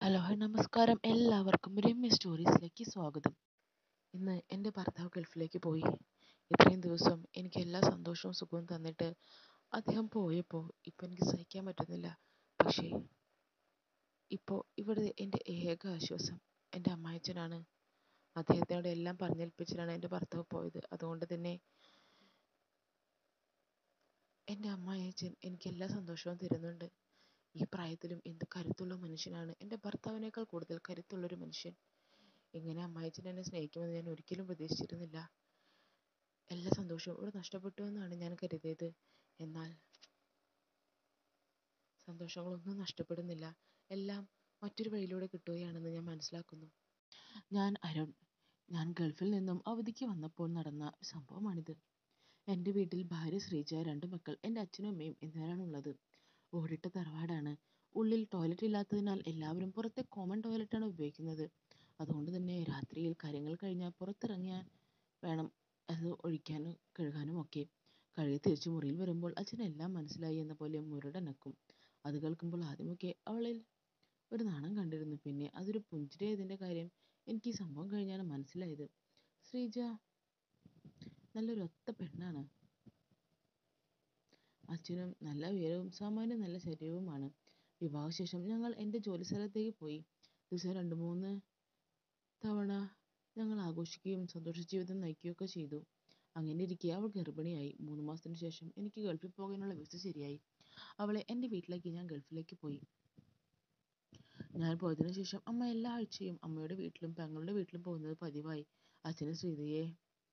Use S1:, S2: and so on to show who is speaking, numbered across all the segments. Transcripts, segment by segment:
S1: hello hi നമസ്കാരം എല്ലാവർക്കും രമ്യ സ്റ്റോറീസിലേക്ക് സ്വാഗതം ഇന്ന് എൻ്റെ ഭർത്താവ് ഗൾഫിലേക്ക് പോയി ഇത്രയും ദിവസം എനിക്ക് എല്ലാ സന്തോഷവും സുഖവും തന്നിട്ട് അദ്ദേഹം പോയപ്പോൾ ഇപ്പം എനിക്ക് സഹിക്കാൻ പറ്റുന്നില്ല പക്ഷേ ഇപ്പോൾ ഇവിടെ എൻ്റെ ഏക ആശ്വാസം എൻ്റെ അമ്മായച്ചനാണ് അദ്ദേഹത്തിനോട് എല്ലാം പറഞ്ഞേൽപ്പിച്ചിട്ടാണ് എൻ്റെ ഭർത്താവ് പോയത് അതുകൊണ്ട് തന്നെ എൻ്റെ അമ്മായച്ചൻ എനിക്ക് എല്ലാ സന്തോഷവും തരുന്നുണ്ട് ഈ പ്രായത്തിലും എന്ത് കരുത്തുള്ള മനുഷ്യനാണ് എൻ്റെ ഭർത്താവിനേക്കാൾ കൂടുതൽ കരുത്തുള്ളൊരു മനുഷ്യൻ ഇങ്ങനെ അമ്മായച്ചൻ എന്നെ സ്നേഹിക്കുമെന്ന് ഞാൻ ഒരിക്കലും പ്രതീക്ഷിച്ചിരുന്നില്ല എല്ലാ സന്തോഷവും ഇവിടെ നഷ്ടപ്പെട്ടു എന്നാണ് ഞാൻ കരുതിയത് എന്നാൽ സന്തോഷങ്ങളൊന്നും നഷ്ടപ്പെടുന്നില്ല എല്ലാം മറ്റൊരു വഴിയിലൂടെ കിട്ടുകയാണെന്ന് ഞാൻ മനസ്സിലാക്കുന്നു ഞാൻ അരുൺ ഞാൻ ഗൾഫിൽ നിന്നും അവധിക്ക് വന്നപ്പോൾ നടന്ന സംഭവമാണിത് എൻ്റെ വീട്ടിൽ ഭാര്യ ശ്രീജ രണ്ട് മക്കൾ എൻ്റെ അച്ഛനും അമ്മയും എന്നിവരാണുള്ളത് ഓടിട്ട തറവാടാണ് ഉള്ളിൽ ടോയ്ലറ്റ് ഇല്ലാത്തതിനാൽ എല്ലാവരും പുറത്തെ കോമൺ ടോയ്ലറ്റാണ് ഉപയോഗിക്കുന്നത് അതുകൊണ്ട് തന്നെ രാത്രിയിൽ കാര്യങ്ങൾ കഴിഞ്ഞാൽ പുറത്തിറങ്ങിയാൽ വേണം അത് ഒഴിക്കാനും കഴുകാനും ഒക്കെ കഴുകി തിരിച്ച് മുറിയിൽ വരുമ്പോൾ അച്ഛനെല്ലാം മനസ്സിലായി എന്ന പോലെ മുരടനക്കും അത് കേൾക്കുമ്പോൾ ആദ്യമൊക്കെ അവളിൽ ഒരു നാണം കണ്ടിരുന്നു പിന്നെ അതൊരു പുഞ്ചിരിയായതിൻ്റെ കാര്യം എനിക്ക് ഈ സംഭവം കഴിഞ്ഞാണ് മനസ്സിലായത് ശ്രീജ നല്ലൊരു ഒത്ത പെണ്ണാണ് അച്ഛനും നല്ല ഉയരവും സാമാന്യം നല്ല ശരീരവുമാണ് വിവാഹശേഷം ഞങ്ങൾ എൻ്റെ ജോലി സ്ഥലത്തേക്ക് പോയി ദിവസം രണ്ട് മൂന്ന് തവണ ഞങ്ങൾ ആഘോഷിക്കുകയും സന്തോഷ ജീവിതം നയിക്കുകയൊക്കെ ചെയ്തു അങ്ങനെ ഇരിക്കെ അവൾ ഗർഭിണിയായി മൂന്ന് മാസത്തിന് ശേഷം എനിക്ക് ഗൾഫിൽ പോകാനുള്ള വിസ ശരിയായി അവളെ എൻ്റെ വീട്ടിലേക്ക് ഞാൻ ഗൾഫിലേക്ക് പോയി ഞാൻ പോയതിനു ശേഷം അമ്മ എല്ലാ ആഴ്ചയും അമ്മയുടെ വീട്ടിലും പെങ്ങളുടെ വീട്ടിലും പോകുന്നത് പതിവായി അച്ഛന് ശ്രീതയെ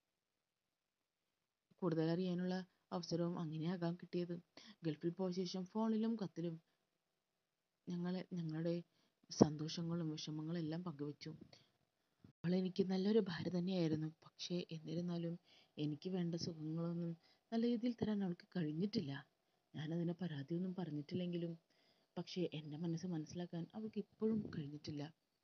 S1: കൂടുതൽ അറിയാനുള്ള അവസരവും അങ്ങനെയാകാം കിട്ടിയത് ഗൾഫിൽ പോയ ശേഷം ഫോണിലും കത്തിലും ഞങ്ങളെ ഞങ്ങളുടെ സന്തോഷങ്ങളും വിഷമങ്ങളും എല്ലാം പങ്കുവച്ചു അവൾ എനിക്ക് നല്ലൊരു ഭാര്യ തന്നെയായിരുന്നു പക്ഷേ എന്നിരുന്നാലും എനിക്ക് വേണ്ട സുഖങ്ങളൊന്നും നല്ല രീതിയിൽ തരാൻ അവൾക്ക് കഴിഞ്ഞിട്ടില്ല ഞാനതിന് പരാതിയൊന്നും പറഞ്ഞിട്ടില്ലെങ്കിലും പക്ഷേ എൻ്റെ മനസ്സ് മനസ്സിലാക്കാൻ അവൾക്ക് ഇപ്പോഴും കഴിഞ്ഞിട്ടില്ല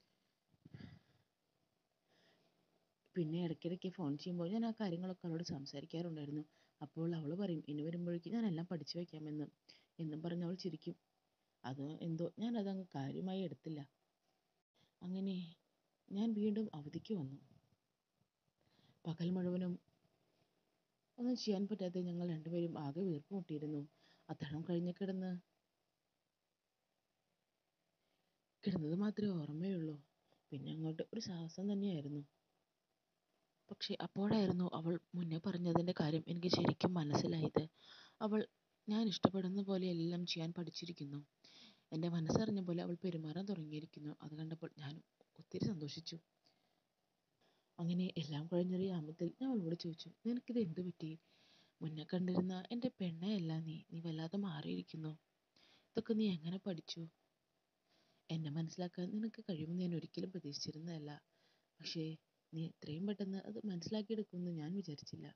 S1: പിന്നെ ഇടയ്ക്കിടയ്ക്ക് ഫോൺ ചെയ്യുമ്പോൾ ഞാൻ ആ കാര്യങ്ങളൊക്കെ അവളോട് സംസാരിക്കാറുണ്ടായിരുന്നു അപ്പോൾ അവൾ പറയും ഇനി വരുമ്പോഴേക്കും ഞാൻ എല്ലാം പഠിച്ചു വയ്ക്കാമെന്ന് എന്നും പറഞ്ഞ് അവൾ ചിരിക്കും അത് എന്തോ ഞാൻ അതങ്ങ് കാര്യമായി എടുത്തില്ല അങ്ങനെ ഞാൻ വീണ്ടും അവധിക്ക് വന്നു പകൽ മുഴുവനും ഒന്നും ചെയ്യാൻ പറ്റാതെ ഞങ്ങൾ രണ്ടുപേരും ആകെ വീർപ്പ് മുട്ടിയിരുന്നു അത്താഴം കഴിഞ്ഞ് കിടന്ന് കിടന്നത് മാത്രമേ ഓർമ്മയുള്ളൂ പിന്നെ അങ്ങോട്ട് ഒരു സാഹസം തന്നെയായിരുന്നു പക്ഷെ അപ്പോഴായിരുന്നു അവൾ മുന്നേ പറഞ്ഞതിൻ്റെ കാര്യം എനിക്ക് ശരിക്കും മനസ്സിലായത് അവൾ ഞാൻ ഇഷ്ടപ്പെടുന്ന പോലെ എല്ലാം ചെയ്യാൻ പഠിച്ചിരിക്കുന്നു എൻ്റെ മനസ്സറിഞ്ഞ പോലെ അവൾ പെരുമാറാൻ തുടങ്ങിയിരിക്കുന്നു അത് കണ്ടപ്പോൾ ഞാൻ ഒത്തിരി സന്തോഷിച്ചു അങ്ങനെ എല്ലാം കഴിഞ്ഞൊരു യാമത്തിൽ ഞാൻ അവളോട് ചോദിച്ചു നിനക്കിത് എന്ത് പറ്റി മുന്നേ കണ്ടിരുന്ന എൻ്റെ പെണ്ണയല്ല നീ നീ വല്ലാതെ മാറിയിരിക്കുന്നു ഇതൊക്കെ നീ എങ്ങനെ പഠിച്ചു എന്നെ മനസ്സിലാക്കാൻ നിനക്ക് കഴിയുമെന്ന് ഞാൻ ഒരിക്കലും പ്രതീക്ഷിച്ചിരുന്നതല്ല പക്ഷേ നീ എത്രയും പെട്ടെന്ന് അത് മനസ്സിലാക്കിയെടുക്കുമെന്ന് ഞാൻ വിചാരിച്ചില്ല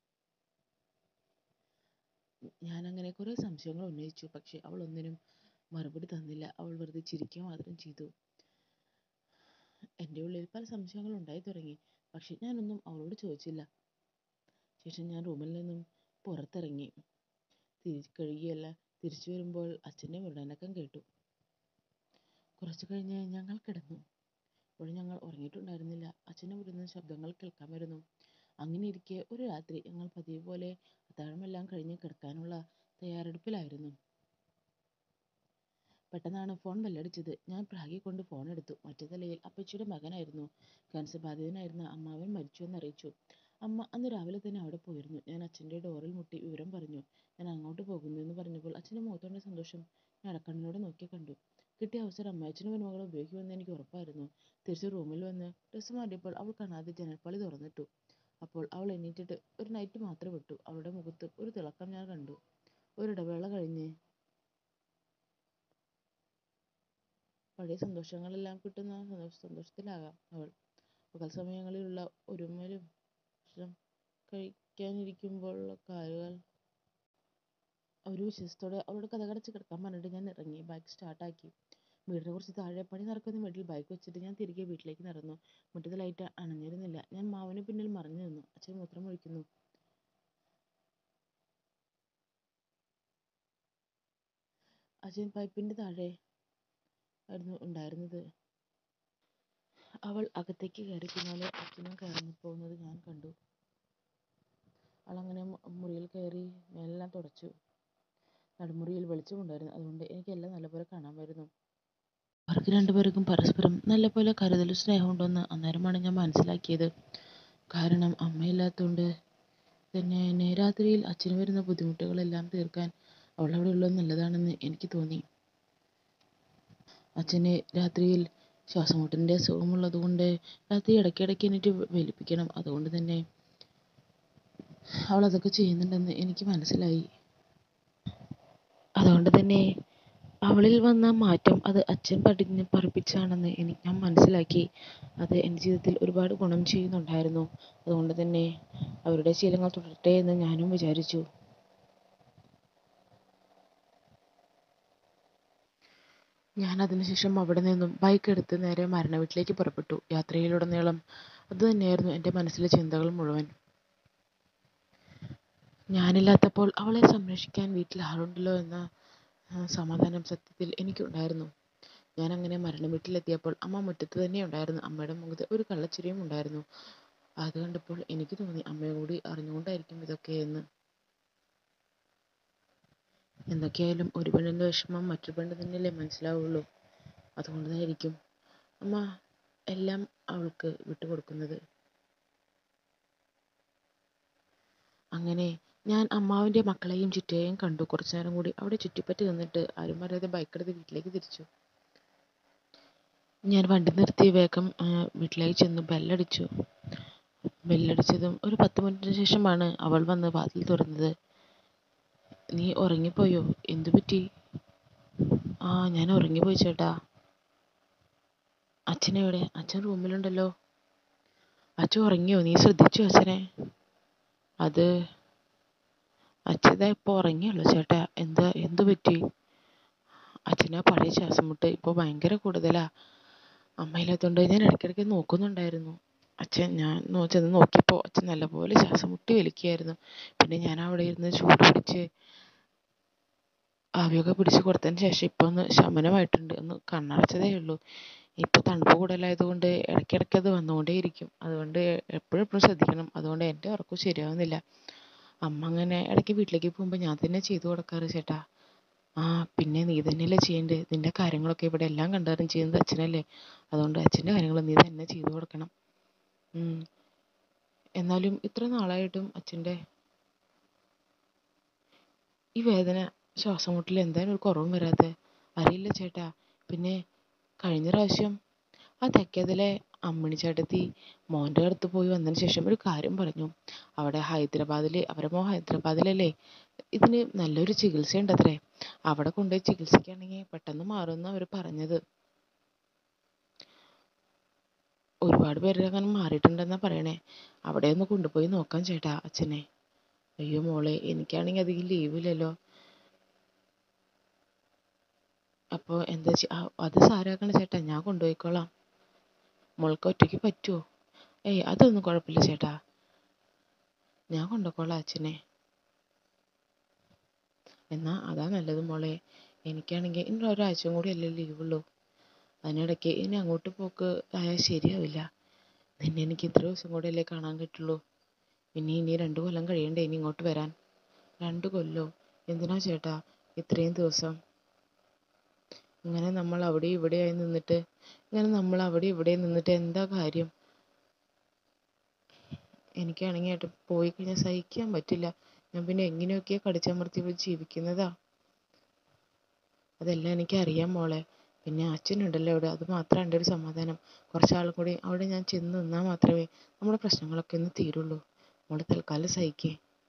S1: ഞാൻ അങ്ങനെ കുറേ സംശയങ്ങൾ ഉന്നയിച്ചു പക്ഷേ അവൾ ഒന്നിനും മറുപടി തന്നില്ല അവൾ വെറുതെ ചിരിക്കുക മാത്രം ചെയ്തു എൻ്റെ ഉള്ളിൽ പല സംശയങ്ങൾ ഉണ്ടായി തുടങ്ങി പക്ഷെ ഞാനൊന്നും അവളോട് ചോദിച്ചില്ല ശേഷം ഞാൻ റൂമിൽ നിന്നും പുറത്തിറങ്ങി തിരിച്ച് കഴുകിയല്ല തിരിച്ചു വരുമ്പോൾ അച്ഛൻ്റെ മുരടനക്കം കേട്ടു കുറച്ച് കഴിഞ്ഞ് ഞങ്ങൾ കിടന്നു അപ്പോൾ ഞങ്ങൾ ഉറങ്ങിയിട്ടുണ്ടായിരുന്നില്ല അച്ഛൻ്റെ മുറിയിൽ ശബ്ദങ്ങൾ കേൾക്കാമായിരുന്നു അങ്ങനെ ഇരിക്കെ ഒരു രാത്രി ഞങ്ങൾ പതിവ് പോലെ അത്താഴമെല്ലാം കഴിഞ്ഞ് കിടക്കാനുള്ള തയ്യാറെടുപ്പിലായിരുന്നു പെട്ടെന്നാണ് ഫോൺ ബെല്ലടിച്ചത് ഞാൻ പ്രാഗിക്കൊണ്ട് ഫോൺ എടുത്തു മറ്റേ തലയിൽ അപ്പച്ചിയുടെ മകനായിരുന്നു ക്യാൻസർ ബാധിതനായിരുന്ന അമ്മാവൻ മരിച്ചു എന്നറിയിച്ചു അമ്മ അന്ന് രാവിലെ തന്നെ അവിടെ പോയിരുന്നു ഞാൻ അച്ഛൻ്റെ ഡോറിൽ മുട്ടി വിവരം പറഞ്ഞു ഞാൻ അങ്ങോട്ട് പോകുന്നു എന്ന് പറഞ്ഞപ്പോൾ അച്ഛൻ്റെ മുഖത്തോടെ സന്തോഷം ഞാൻ അടക്കണ്ണിനോട് നോക്കി കണ്ടു കിട്ടിയ അവസരം അമ്മയച്ചനും മരുമകളും ഉപയോഗിക്കുമെന്ന് എനിക്ക് ഉറപ്പായിരുന്നു തിരിച്ച് റൂമിൽ വന്ന് ഡ്രസ്സ് മാറ്റിയപ്പോൾ അവൾ കാണാതെ ജനൽപ്പാളി തുറന്നിട്ടു അപ്പോൾ അവൾ എണീറ്റിട്ട് ഒരു നൈറ്റ് മാത്രം വിട്ടു അവളുടെ മുഖത്ത് ഒരു തിളക്കം ഞാൻ കണ്ടു ഒരിടവേള കഴിഞ്ഞ് പഴയ സന്തോഷങ്ങളെല്ലാം കിട്ടുന്ന സന്തോഷത്തിലാകാം അവൾ പകൽ സമയങ്ങളിലുള്ള ഒരുമലും ഭക്ഷണം കഴിക്കാനിരിക്കുമ്പോഴുള്ള കാലുകൾ ഒരു വിശ്വാസത്തോടെ അവളോട് കഥ കടച്ച് കിടക്കാൻ പറഞ്ഞിട്ട് ഞാൻ ഇറങ്ങി ബൈക്ക് സ്റ്റാർട്ടാക്കി വീടിന് കുറച്ച് താഴെ പണി നടക്കുന്ന വീട്ടിൽ ബൈക്ക് വെച്ചിട്ട് ഞാൻ തിരികെ വീട്ടിലേക്ക് നടന്നു മുറ്റത്ത് ലൈറ്റ് അണഞ്ഞിരുന്നില്ല ഞാൻ മാവിന് പിന്നിൽ മറിഞ്ഞു നിന്നു അച്ഛൻ മൂത്രം ഒഴിക്കുന്നു അച്ഛൻ പൈപ്പിൻ്റെ താഴെ ആയിരുന്നു ഉണ്ടായിരുന്നത് അവൾ അകത്തേക്ക് കയറി പിന്നാലെ അച്ഛനും കയറി പോകുന്നത് ഞാൻ കണ്ടു അവളങ്ങനെ മുറിയിൽ കയറി മേലെല്ലാം തുടച്ചു നടുമുറിയിൽ വെളിച്ചമുണ്ടായിരുന്നു അതുകൊണ്ട് എനിക്കെല്ലാം നല്ലപോലെ കാണാമായിരുന്നു അവർക്ക് രണ്ടുപേർക്കും പരസ്പരം നല്ലപോലെ കരുതലും സ്നേഹമുണ്ടെന്ന് അന്നേരമാണ് ഞാൻ മനസ്സിലാക്കിയത് കാരണം അമ്മയില്ലാത്തതുകൊണ്ട് തന്നെ എന്നെ രാത്രിയിൽ അച്ഛന് വരുന്ന ബുദ്ധിമുട്ടുകളെല്ലാം തീർക്കാൻ അവൾ അവിടെ ഉള്ളത് നല്ലതാണെന്ന് എനിക്ക് തോന്നി അച്ഛന് രാത്രിയിൽ ശ്വാസമുട്ടിൻ്റെ അസുഖമുള്ളത് കൊണ്ട് രാത്രി ഇടയ്ക്കിടയ്ക്ക് എണീറ്റ് വലിപ്പിക്കണം അതുകൊണ്ട് തന്നെ അവൾ അതൊക്കെ ചെയ്യുന്നുണ്ടെന്ന് എനിക്ക് മനസ്സിലായി അതുകൊണ്ട് തന്നെ അവളിൽ വന്ന മാറ്റം അത് അച്ഛൻ പഠിഞ്ഞ് പഠിപ്പിച്ചാണെന്ന് എനിക്ക് ഞാൻ മനസ്സിലാക്കി അത് എൻ്റെ ജീവിതത്തിൽ ഒരുപാട് ഗുണം ചെയ്യുന്നുണ്ടായിരുന്നു അതുകൊണ്ട് തന്നെ അവരുടെ ശീലങ്ങൾ തുടരട്ടെ എന്ന് ഞാനും വിചാരിച്ചു ഞാൻ അതിനുശേഷം അവിടെ നിന്നും ബൈക്ക് എടുത്ത് നേരെ മരണ വീട്ടിലേക്ക് പുറപ്പെട്ടു യാത്രയിലുടനീളം അത് തന്നെയായിരുന്നു എൻ്റെ മനസ്സിലെ ചിന്തകൾ മുഴുവൻ ഞാനില്ലാത്തപ്പോൾ അവളെ സംരക്ഷിക്കാൻ വീട്ടിൽ ആളുണ്ടല്ലോ എന്ന സമാധാനം സത്യത്തിൽ എനിക്കുണ്ടായിരുന്നു ഞാൻ അങ്ങനെ മരണ വീട്ടിലെത്തിയപ്പോൾ അമ്മ മുറ്റത്ത് തന്നെ ഉണ്ടായിരുന്നു അമ്മയുടെ മുഖത്ത് ഒരു കള്ളച്ചിരിയും ഉണ്ടായിരുന്നു അത് കണ്ടപ്പോൾ എനിക്ക് തോന്നി അമ്മയും കൂടി അറിഞ്ഞുകൊണ്ടായിരിക്കും ഇതൊക്കെ എന്ന് എന്തൊക്കെയായാലും ഒരു പെണ്ണിൻ്റെ വിഷമം മറ്റൊരു പെണ്ണ് തന്നെയല്ലേ മനസ്സിലാവുള്ളൂ അതുകൊണ്ടായിരിക്കും അമ്മ എല്ലാം അവൾക്ക് വിട്ടുകൊടുക്കുന്നത് അങ്ങനെ ഞാൻ അമ്മാവിൻ്റെ മക്കളെയും ചുറ്റയെയും കണ്ടു കുറച്ചു നേരം കൂടി അവിടെ ചുറ്റിപ്പറ്റി നിന്നിട്ട് ആരും അറിയാതെ ബൈക്കെടുത്ത് വീട്ടിലേക്ക് തിരിച്ചു ഞാൻ വണ്ടി നിർത്തി വേഗം വീട്ടിലേക്ക് ചെന്നു ബെല്ലടിച്ചു ബെല്ലടിച്ചതും ഒരു പത്ത് മിനിറ്റിന് ശേഷമാണ് അവൾ വന്ന് വാതിൽ തുറന്നത് നീ ഉറങ്ങിപ്പോയോ എന്തു പറ്റി ആ ഞാൻ ഉറങ്ങിപ്പോയി ചേട്ടാ അച്ഛനെവിടെ അച്ഛൻ റൂമിലുണ്ടല്ലോ അച്ഛൻ ഉറങ്ങിയോ നീ ശ്രദ്ധിച്ചോ അച്ഛനെ അത് അച്ഛതാ ഇപ്പോൾ ഉറങ്ങിയുള്ളൂ ചേട്ടാ എന്താ എന്തു പറ്റി അച്ഛന് പഴയ ശ്വാസം മുട്ട് ഇപ്പോൾ ഭയങ്കര കൂടുതലാ അമ്മയില്ലാത്തതുകൊണ്ട് ഞാൻ ഇടയ്ക്കിടയ്ക്ക് നോക്കുന്നുണ്ടായിരുന്നു അച്ഛൻ ഞാൻ ചെന്ന് നോക്കിയപ്പോൾ അച്ഛൻ നല്ലപോലെ ശ്വാസം മുട്ടി വലിക്കുകയായിരുന്നു പിന്നെ ഞാൻ അവിടെ ഇരുന്ന് ചൂട് പിടിച്ച് ആവിയൊക്കെ പിടിച്ച് കൊടുത്തതിന് ശേഷം ഇപ്പോൾ ഒന്ന് ശമനമായിട്ടുണ്ട് ഒന്ന് കണ്ണടച്ചതേ ഉള്ളൂ ഇപ്പോൾ തണുപ്പ് കൂടുതലായതുകൊണ്ട് ഇടയ്ക്കിടയ്ക്ക് അത് വന്നുകൊണ്ടേയിരിക്കും അതുകൊണ്ട് എപ്പോഴും എപ്പോഴും ശ്രദ്ധിക്കണം അതുകൊണ്ട് എൻ്റെ ഉറക്കം ശരിയാവുന്നില്ല അമ്മ അങ്ങനെ ഇടയ്ക്ക് വീട്ടിലേക്ക് പോകുമ്പോൾ ഞാൻ തന്നെ ചെയ്തു കൊടുക്കാറ് ചേട്ടാ ആ പിന്നെ നീ തന്നെയല്ലേ ചെയ്യേണ്ടത് നിൻ്റെ കാര്യങ്ങളൊക്കെ ഇവിടെ എല്ലാം കണ്ടറിഞ്ഞ് ചെയ്യുന്നത് അച്ഛനല്ലേ അതുകൊണ്ട് അച്ഛൻ്റെ കാര്യങ്ങൾ നീ തന്നെ ചെയ്തു കൊടുക്കണം എന്നാലും ഇത്ര നാളായിട്ടും അച്ഛൻ്റെ ഈ വേദന ശ്വാസം മുട്ടൽ എന്തായാലും ഒരു കുറവും വരാതെ അറിയില്ല ചേട്ടാ പിന്നെ കഴിഞ്ഞ പ്രാവശ്യം ആ തെക്കേതിലെ അമ്മിണി ചേട്ടത്തി മോൻ്റെ അടുത്ത് പോയി വന്നതിന് ശേഷം ഒരു കാര്യം പറഞ്ഞു അവിടെ ഹൈദരാബാദിൽ അവരെ മോൻ ഹൈദരാബാദിലല്ലേ ഇതിന് നല്ലൊരു ചികിത്സ ഉണ്ടത്രേ അവിടെ കൊണ്ടുപോയി ചികിത്സിക്കുകയാണെങ്കിൽ പെട്ടെന്ന് മാറുമെന്ന് അവർ പറഞ്ഞത് ഒരുപാട് പേര് അങ്ങനെ മാറിയിട്ടുണ്ടെന്നാ പറയണേ അവിടെ ഒന്ന് കൊണ്ടുപോയി നോക്കാം ചേട്ടാ അച്ഛനെ അയ്യോ മോളെ എനിക്കാണെങ്കിൽ അധികം ലീവില്ലല്ലോ അപ്പോൾ എന്താ അത് സാരാക്കണ ചേട്ടാ ഞാൻ കൊണ്ടുപോയിക്കോളാം മോൾക്ക് ഒറ്റയ്ക്ക് പറ്റുമോ ഏയ് അതൊന്നും കുഴപ്പമില്ല ചേട്ടാ ഞാൻ കൊണ്ടുപോയിക്കോളാം അച്ഛനെ എന്നാ അതാ നല്ലത് മോളെ എനിക്കാണെങ്കിൽ ഇനി ഒരാഴ്ചയും കൂടി അല്ലേ ലീവുള്ളൂ അതിനിടയ്ക്ക് ഇനി അങ്ങോട്ട് പോക്ക് ആയാൽ ശരിയാവില്ല നിന്നെ എനിക്ക് ഇത്ര ദിവസം കൂടെ അല്ലേ കാണാൻ കിട്ടുള്ളൂ ഇനി ഇനി രണ്ട് കൊല്ലം കഴിയണ്ടേ ഇനി ഇങ്ങോട്ട് വരാൻ രണ്ട് കൊല്ലോ എന്തിനാ ചേട്ടാ ഇത്രയും ദിവസം ഇങ്ങനെ നമ്മൾ അവിടെ ഇവിടെയായി നിന്നിട്ട് ഇങ്ങനെ നമ്മൾ അവിടെ ഇവിടെ നിന്നിട്ട് എന്താ കാര്യം എനിക്കാണെങ്കിൽ ഏട്ടൻ പോയി കഴിഞ്ഞാൽ സഹിക്കാൻ പറ്റില്ല ഞാൻ പിന്നെ എങ്ങനെയൊക്കെയാ കടിച്ചമർത്തി ഇവിടെ ജീവിക്കുന്നതാ അതെല്ലാം എനിക്കറിയാം മോളെ പിന്നെ അച്ഛനുണ്ടല്ലോ അവിടെ അത് മാത്രമാണ് എൻ്റെ ഒരു സമാധാനം കുറച്ചാളും കൂടി അവിടെ ഞാൻ ചെന്ന് നിന്നാൽ മാത്രമേ നമ്മുടെ പ്രശ്നങ്ങളൊക്കെ ഒന്ന് തീരുള്ളൂ മോള് തൽക്കാലം സഹിക്കേ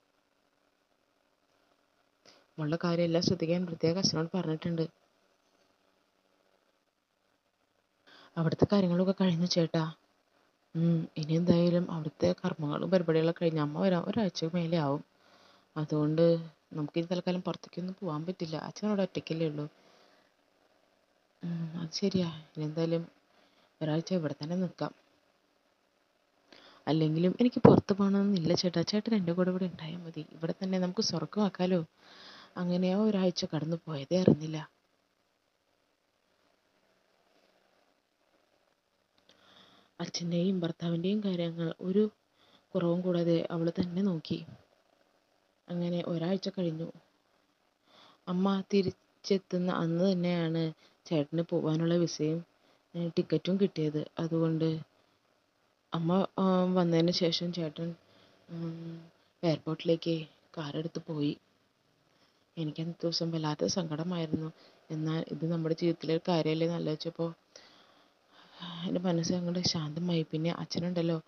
S1: മോളുടെ കാര്യം എല്ലാം ശ്രദ്ധിക്കാൻ പ്രത്യേക അച്ഛനോട് പറഞ്ഞിട്ടുണ്ട് അവിടുത്തെ കാര്യങ്ങളൊക്കെ കഴിഞ്ഞു ചേട്ടാ ഇനി എന്തായാലും അവിടുത്തെ കർമ്മങ്ങളും പരിപാടികളൊക്കെ കഴിഞ്ഞ് അമ്മ വരാൻ ഒരാഴ്ച മേലെ ആവും അതുകൊണ്ട് നമുക്കിനി തൽക്കാലം പുറത്തേക്കൊന്നും പോകാൻ പറ്റില്ല അച്ഛൻ അവിടെ ഒറ്റയ്ക്കല്ലേ ഉള്ളൂ അത് ശരിയാ ഇനി എന്തായാലും ഒരാഴ്ച ഇവിടെ തന്നെ നിൽക്കാം അല്ലെങ്കിലും എനിക്ക് പുറത്ത് പോകണമെന്നില്ല ചേട്ടാ ചേട്ടൻ എൻ്റെ കൂടെ ഇവിടെ ഉണ്ടായാൽ മതി ഇവിടെ തന്നെ നമുക്ക് സ്വർഗമാക്കാലോ അങ്ങനെ ഒരാഴ്ച കടന്നു പോയതേ അറിഞ്ഞില്ല അച്ഛൻ്റെയും ഭർത്താവിൻ്റെയും കാര്യങ്ങൾ ഒരു കുറവും കൂടാതെ അവൾ തന്നെ നോക്കി അങ്ങനെ ഒരാഴ്ച കഴിഞ്ഞു അമ്മ തിരിച്ചെത്തുന്ന അന്ന് തന്നെയാണ് ചേട്ടന് പോകാനുള്ള വിസയും ടിക്കറ്റും കിട്ടിയത് അതുകൊണ്ട് അമ്മ വന്നതിന് ശേഷം ചേട്ടൻ എയർപോർട്ടിലേക്ക് കാറെടുത്ത് പോയി എനിക്ക് അന്നത്തെ ദിവസം വല്ലാത്ത സങ്കടമായിരുന്നു എന്നാൽ ഇത് നമ്മുടെ ജീവിതത്തിലെ ഒരു കാര്യമല്ലേ എന്ന് ആലോചിച്ചപ്പോൾ എൻ്റെ മനസ്സ് അങ്ങോട്ട് ശാന്തമായി പിന്നെ അച്ഛനുണ്ടല്ലോ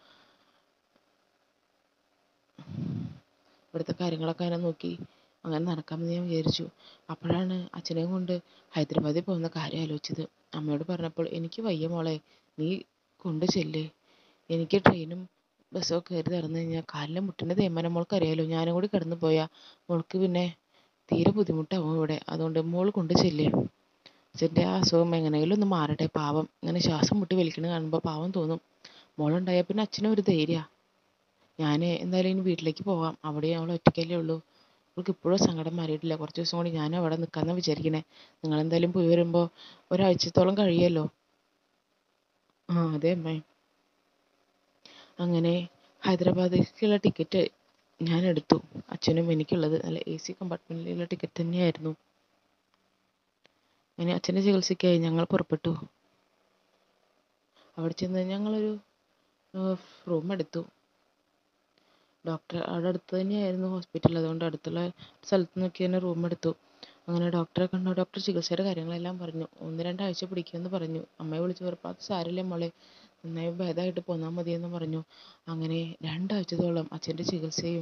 S1: ഇവിടുത്തെ കാര്യങ്ങളൊക്കെ അങ്ങനെ നോക്കി അങ്ങനെ നടക്കാമെന്ന് ഞാൻ വിചാരിച്ചു അപ്പോഴാണ് അച്ഛനെയും കൊണ്ട് ഹൈദരാബാദിൽ പോകുന്ന കാര്യം ആലോചിച്ചത് അമ്മയോട് പറഞ്ഞപ്പോൾ എനിക്ക് വയ്യ മോളെ നീ കൊണ്ട് ചെല്ല് എനിക്ക് ട്രെയിനും ബസ്സൊക്കെ കയറി നടന്നു കഴിഞ്ഞാൽ കാലിലെ മുട്ടിൻ്റെ തേയ്മാനം മോൾക്ക് അറിയാലോ ഞാനും കൂടി കിടന്നു പോയാൽ മോൾക്ക് പിന്നെ തീരെ ബുദ്ധിമുട്ടാവും ഇവിടെ അതുകൊണ്ട് മോൾ കൊണ്ട് ചെല്ല് അച്ഛൻ്റെ ആ അസുഖം എങ്ങനെയെങ്കിലും ഒന്ന് മാറട്ടെ പാവം ഇങ്ങനെ ശ്വാസം മുട്ടി വലിക്കണ കാണുമ്പോൾ പാവം തോന്നും മോളുണ്ടായാൽ പിന്നെ അച്ഛനും ഒരു ധൈര്യമാണ് ഞാൻ എന്തായാലും ഇനി വീട്ടിലേക്ക് പോകാം അവിടെ അവൾ ഒറ്റയ്ക്കല്ലേ ഉള്ളൂ അവൾക്ക് ഇപ്പോഴും സങ്കടം മാറിയിട്ടില്ല കുറച്ച് ദിവസം കൂടി ഞാനും അവിടെ നിൽക്കാമെന്നാണ് വിചാരിക്കണേ നിങ്ങൾ എന്തായാലും പോയി വരുമ്പോൾ ഒരാഴ്ചത്തോളം കഴിയുമല്ലോ ആ അതെ അമ്മേ അങ്ങനെ ഹൈദരാബാദിലേക്കുള്ള ടിക്കറ്റ് ഞാൻ എടുത്തു അച്ഛനും എനിക്കുള്ളത് നല്ല എ സി കമ്പാർട്ട്മെൻറ്റിലുള്ള ടിക്കറ്റ് തന്നെയായിരുന്നു അങ്ങനെ അച്ഛൻ്റെ ചികിത്സയ്ക്കായി ഞങ്ങൾ പുറപ്പെട്ടു അവിടെ ചെന്ന് ഞങ്ങളൊരു റൂം എടുത്തു ഡോക്ടർ അവിടെ അടുത്ത് തന്നെയായിരുന്നു ഹോസ്പിറ്റൽ അതുകൊണ്ട് അടുത്തുള്ള സ്ഥലത്ത് നോക്കി തന്നെ റൂം എടുത്തു അങ്ങനെ ഡോക്ടറെ കണ്ടു ഡോക്ടർ ചികിത്സയുടെ കാര്യങ്ങളെല്ലാം പറഞ്ഞു ഒന്ന് രണ്ടാഴ്ച പിടിക്കുമെന്ന് പറഞ്ഞു അമ്മയെ വിളിച്ച് പറഞ്ഞപ്പോൾ അത് സാരമില്ല മോളെ നന്നായി ഭേദമായിട്ട് പോന്നാൽ മതിയെന്ന് പറഞ്ഞു അങ്ങനെ രണ്ടാഴ്ചത്തോളം അച്ഛൻ്റെ ചികിത്സയും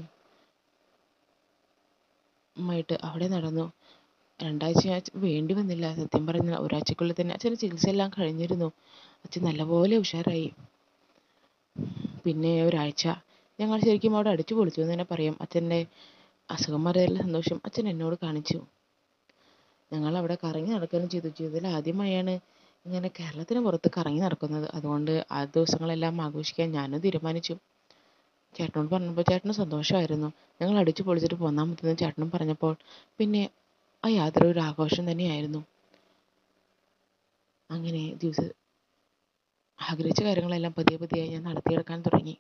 S1: ആയിട്ട് അവിടെ നടന്നു രണ്ടാഴ്ച വേണ്ടി വന്നില്ല സത്യം പറഞ്ഞാൽ ഒരാഴ്ചക്കുള്ളിൽ തന്നെ അച്ഛൻ്റെ ചികിത്സ എല്ലാം കഴിഞ്ഞിരുന്നു അച്ഛൻ നല്ലപോലെ ഉഷാറായി പിന്നെ ഒരാഴ്ച ഞങ്ങൾ ശരിക്കും അവിടെ അടിച്ചു പൊളിച്ചു എന്ന് തന്നെ പറയാം അച്ഛൻ്റെ അസുഖം മാറിയതിലുള്ള സന്തോഷം അച്ഛൻ എന്നോട് കാണിച്ചു ഞങ്ങൾ അവിടെ കറങ്ങി നടക്കുകയും ചെയ്തു ജീവിതത്തിൽ ആദ്യമായാണ് ഇങ്ങനെ കേരളത്തിന് പുറത്ത് കറങ്ങി നടക്കുന്നത് അതുകൊണ്ട് ആ ദിവസങ്ങളെല്ലാം ആഘോഷിക്കാൻ ഞാനും തീരുമാനിച്ചു ചേട്ടനോട് പറഞ്ഞപ്പോൾ ചേട്ടന് സന്തോഷമായിരുന്നു ഞങ്ങൾ അടിച്ചു പൊളിച്ചിട്ട് പോന്നാൽ മതിയെന്ന് ചേട്ടനും പറഞ്ഞപ്പോൾ പിന്നെ ആ യാത്ര ഒരു ആഘോഷം തന്നെയായിരുന്നു അങ്ങനെ ദിവസം ആഗ്രഹിച്ച കാര്യങ്ങളെല്ലാം പതിയെ പതിയെ ഞാൻ നടത്തിയെടുക്കാൻ തുടങ്ങി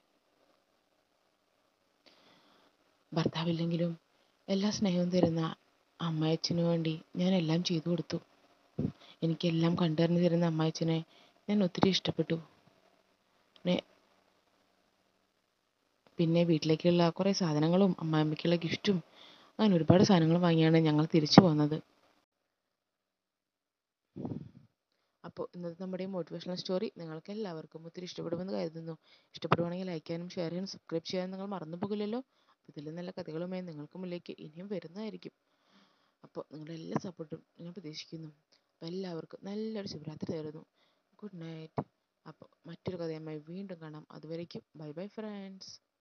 S1: ഭർത്താവില്ലെങ്കിലും എല്ലാ സ്നേഹവും തരുന്ന അമ്മായച്ചന് വേണ്ടി ഞാൻ എല്ലാം ചെയ്തു കൊടുത്തു എനിക്കെല്ലാം കണ്ടറിഞ്ഞു തരുന്ന അമ്മായച്ചനെ ഞാൻ ഒത്തിരി ഇഷ്ടപ്പെട്ടു പിന്നെ പിന്നെ വീട്ടിലേക്കുള്ള കുറേ സാധനങ്ങളും അമ്മായിമ്മയ്ക്കുള്ള ഗിഫ്റ്റും അങ്ങനെ ഒരുപാട് സാധനങ്ങൾ വാങ്ങിയാണ് ഞങ്ങൾ തിരിച്ചു പോന്നത് അപ്പോൾ ഇന്നത്തെ നമ്മുടെ ഈ മോട്ടിവേഷണൽ സ്റ്റോറി നിങ്ങൾക്ക് എല്ലാവർക്കും ഒത്തിരി ഇഷ്ടപ്പെടുമെന്ന് കരുതുന്നു ഇഷ്ടപ്പെടുവാണെങ്കിൽ ലൈക്ക് ചെയ്യാനും ഷെയർ ചെയ്യാനും സബ്സ്ക്രൈബ് ചെയ്യാനും നിങ്ങൾ മറന്നു പോകില്ലല്ലോ ഇതിലും നല്ല കഥകളുമായി നിങ്ങൾക്ക് മുന്നിലേക്ക് ഇനിയും വരുന്നതായിരിക്കും അപ്പോൾ നിങ്ങളുടെ എല്ലാ സപ്പോർട്ടും ഞാൻ പ്രതീക്ഷിക്കുന്നു അപ്പോൾ എല്ലാവർക്കും നല്ലൊരു ശുഭരാത്രി തരുന്നു ഗുഡ് നൈറ്റ് അപ്പോൾ മറ്റൊരു കഥയുമായി വീണ്ടും കാണാം അതുവരേക്കും ബൈ ബൈ ഫ്രണ്ട്സ്